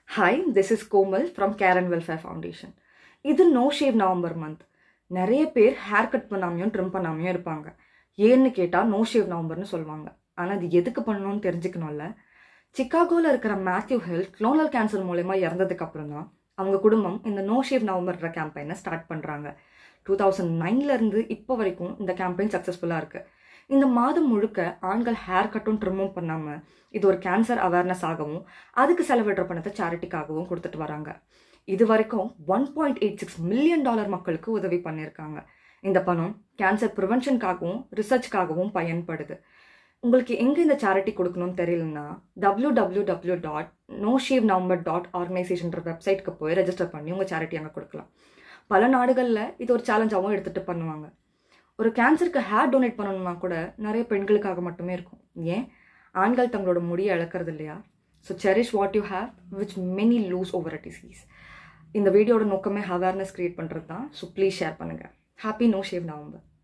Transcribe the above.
hi this is Komal from care and welfare foundation இது no shave November month நிறைய பேர் hair cut பண்ணாமையும் trim பண்ணாமையும் இருப்பாங்க ஏன்னு கேட்டால் நோ ஷேவ் நவம்பர்னு சொல்லுவாங்க ஆனால் அது எதுக்கு பண்ணணும்னு தெரிஞ்சுக்கணும்ல சிக்காகோவில் இருக்கிற மேத்யூ ஹில் க்ளோனல் கேன்சர் மூலயமா இறந்ததுக்கு அப்புறம் தான் அவங்க குடும்பம் இந்த நோ ஷேவ் நவம்பர்ன்ற கேம்பெயினை ஸ்டார்ட் பண்ணுறாங்க டூ தௌசண்ட் நைன்லேருந்து இப்போ வரைக்கும் இந்த கேம்பெயின் சக்ஸஸ்ஃபுல்லாக இருக்குது இந்த மாதம் முழுக்க ஆண்கள் ஹேர் கட்டும் ட்ரிம்மும் பண்ணாமல் இது ஒரு கேன்சர் அவேர்னஸ் ஆகவும் அதுக்கு செலவிடுற பணத்தை சேரிட்டிக்காகவும் கொடுத்துட்டு வராங்க இது வரைக்கும் one point eight six million dollar மக்களுக்கு உதவி பண்ணியிருக்காங்க இந்த பணம் கேன்சர் ப்ரிவென்ஷனுக்காகவும் ரிசர்ச்காகவும் பயன்படுது உங்களுக்கு எங்கே இந்த சேரிட்டி கொடுக்கணும்னு தெரியலன்னா W W W dot no shave November dot ஆர்கனைசேஷன்ற வெப்சைட்க்கு போய் ரெஜிஸ்டர் பண்ணி உங்கள் சேரிட்டி அங்கே கொடுக்கலாம் பல நாடுகளில் இது ஒரு சேலஞ்சாகவும் எடுத்துகிட்டு பண்ணுவாங்க ஒரு கேன்சருக்கு ஹேர் டொனேட் பண்ணணும்னா கூட நிறைய பெண்களுக்காக மட்டுமே இருக்கும் ஏன் ஆண்கள் தங்களோட முடியை இழக்கிறது இல்லையா so cherish what you have which many lose over a disease இந்த வீடியோட நோக்கமே அவேர்னஸ் க்ரியேட் பண்ணுறது தான் ஸோ ப்ளீஸ் ஷேர் பண்ணுங்கள் ஹாப்பி நோ ஷேவ் நவம்பர்